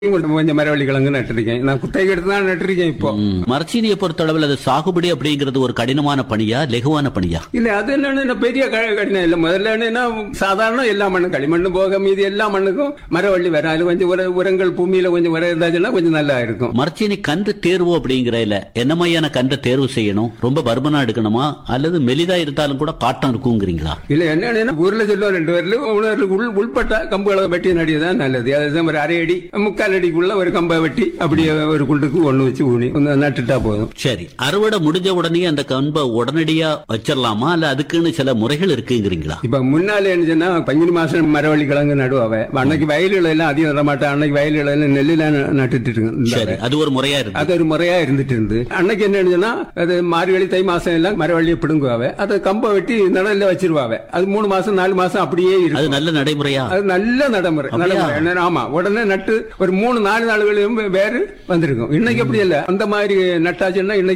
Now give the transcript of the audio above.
கொஞ்சம் மரவள்ளி கிழங்கு நட்டிருக்கேன் நான் குத்தகை எடுத்து தான் நட்டிருக்கேன் இப்போ ம். மரச்சீனியை பொறுத்தளவில் அது சாகுபடி அப்படிங்கிறது ஒரு கடினமான பணியா லெகுவான பணியா இல்ல அது என்னன்னு பெரிய க- கடினம் இல்ல முதல்ல என்னன்னா சாதாரண எல்லா மண்ணு களிமண்ணு போக மீதி எல்லா மண்ணுக்கும் மரவள்ளி வரும் அது கொஞ்சம் உர உரங்கள் பூமியில கொஞ்சம் உரம் இருந்தாச்சுன்னா கொஞ்சம் நல்லா இருக்கும் மரச்சீனி கன்று தேர்வு அப்படிங்கிறதுல என்ன மாதிரியான கன்றை தேர்வு செய்யணும் ரொம்ப பருமனா எடுக்கணுமா அல்லது மெலிதா இருந்தாலும் கூட காட்டம் இருக்குங்கிறீங்களா இல்ல என்னன்னா ஊர்ல சொல்லுவோம் ரெண்டு பேர்ல உணர்வு உள் உள்பட்ட கம்புகளை வெட்டி நடிகதான் நல்லது அதுதான் ஒரு அரை அடி முக்கால் அடிக்குள்ள ஒரு கம்பை வெட்டி அப்படியே ஒரு குண்டுக்கு ஒண்ணு வச்சு ஊனி ஒண்ணு நட்டுட்டா போதும் சரி அறுவடை முடிஞ்ச உடனே அந்த கம்பை உடனடியா வச்சிடலாமா இல்ல அதுக்குன்னு சில முறைகள் இருக்குங்கிறீங்களா இப்ப முன்னால என்ன சொன்னா பங்குனி மாசம் மரவள்ளி கிழங்கு நடுவாவ அன்னைக்கு வயல்கள் எல்லாம் அதிகம் நட மாட்டேன் அன்னைக்கு வயல்கள் எல்லாம் நெல்லுலாம் நட்டுட்டு இருந்தாங்க. சரி அது ஒரு முறையா இருக்கு அது ஒரு முறையா இருந்துட்டு இருந்து அன்னைக்கு என்ன சொன்னா அது மார்கழி தை மாசம் எல்லாம் மரவள்ளியை பிடுங்குவாவ அதை கம்பை வெட்டி நிழல்ல வச்சிருவாவ அது மூணு மாசம் நாலு மாசம் அப்படியே அது இருக்கும் நல்ல நடைமுறையா அது நல்ல நடைமுறை அப்படியா? நடைமுறை என்ன, ஆமா உடனே நட்டு ஒரு மூணு நாலு நாளுகளையும் வேறு வந்திருக்கும் இன்னைக்கு அப்படி இல்ல அந்த மாதிரி நட்டாச்சுன்னா இன்னைக்கு